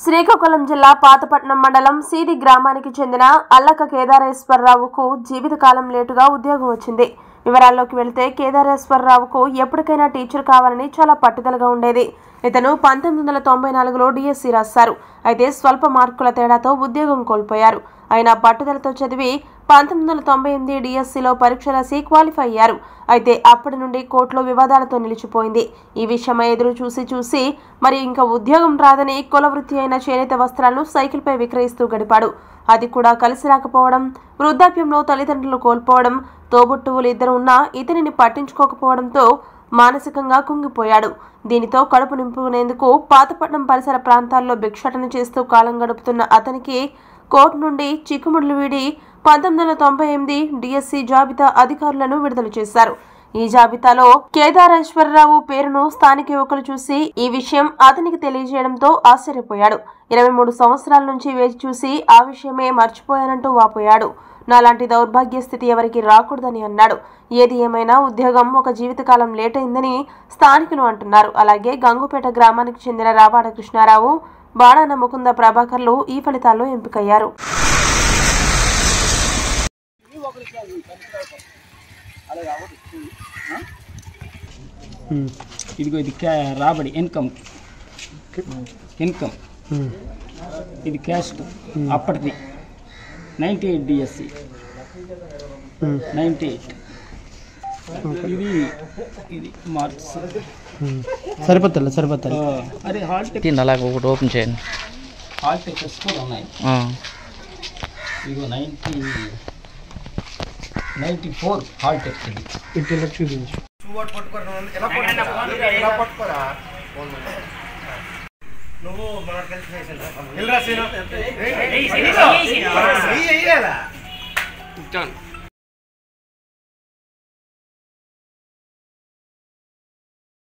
శ్రీకాకుళం జిల్లా పాతపట్నం మండలం సీది గ్రామానికి చెందిన అల్లక కేదారేశ్వరరావుకు జీవితకాలం లేటుగా ఉద్యోగం వచ్చింది వివరాల్లోకి వెళితే కేదారేశ్వరరావుకు ఎప్పటికైనా టీచర్ కావాలని చాలా పట్టుదలగా ఉండేది ఇతను పంతొమ్మిది వందల తొంభై నాలుగులో డిఎస్సి రాశారు అయితే స్వల్ప మార్కుల తేడాతో ఉద్యోగం కోల్పోయారు ఆయన పట్టుదలతో చదివి పంతొమ్మిది వందల తొంభై ఎనిమిది డిఎస్సిలో పరీక్ష రాసి క్వాలిఫై అయ్యారు అయితే అప్పటి నుండి కోర్టులో వివాదాలతో నిలిచిపోయింది ఈ విషయమై ఎదురు చూసి చూసి మరి ఇంకా ఉద్యోగం రాదని కుల వృత్తి అయిన చేనేత వస్త్రాలను సైకిల్పై విక్రయిస్తూ గడిపాడు అది కూడా కలిసి రాకపోవడం వృద్ధాప్యంలో తల్లిదండ్రులు కోల్పోవడం తోబుట్టువులు ఇద్దరు ఉన్నా ఇతనిని పట్టించుకోకపోవడంతో మానసికంగా కుంగిపోయాడు దీనితో కడుపు నింపుకునేందుకు పాతపట్నం పరిసర ప్రాంతాల్లో భిక్షాటన చేస్తూ కాలం గడుపుతున్న అతనికి కోర్టు నుండి చిక్కుముడులు వీడి పంతొమ్మిది వందల తొంభై ఎనిమిది డిఎస్సి జాబితా అధికారులను విడుదల చేశారు ఈ జాబితాలో కేదారేశ్వరరావు పేరును స్థానిక యువకులు చూసి ఈ విషయం అతనికి తెలియజేయడంతో ఆశ్చర్యపోయాడు ఇరవై మూడు సంవత్సరాల నుంచి వేచి చూసి ఆ విషయమే మర్చిపోయానంటూ వాపోయాడు నాలాంటి దౌర్భాగ్య స్థితి ఎవరికి రాకూడదని అన్నాడు ఏది ఏమైనా ఉద్యోగం ఒక జీవితకాలం లేట్ అయిందని స్థానికులు అంటున్నారు అలాగే గంగుపేట గ్రామానికి చెందిన రావాడ కృష్ణారావు బాడాన ముకుంద ప్రభాకర్లు ఈ ఫలితాల్లో ఎంపికయ్యారు ఇదిగో ఇది క్యా రాబడి ఇన్కమ్ ఇన్కమ్ ఇది క్యాస్ట్ అప్పటిది ninety eight DSC ninety eight ఇది ఇది మార్క్స్ సరిపోతుంది సరిపోతుంది ఆ, అదే హాల్ టెక్ తిండి అలాగ ఒకటి ఓపెన్ చేయండి హాల్ టెక్స్ కూడా ఉన్నాయి ఆ. ఇదిగో ninety ninety four hall ticket ఇది ఇట్లా చూపించు నువ్వు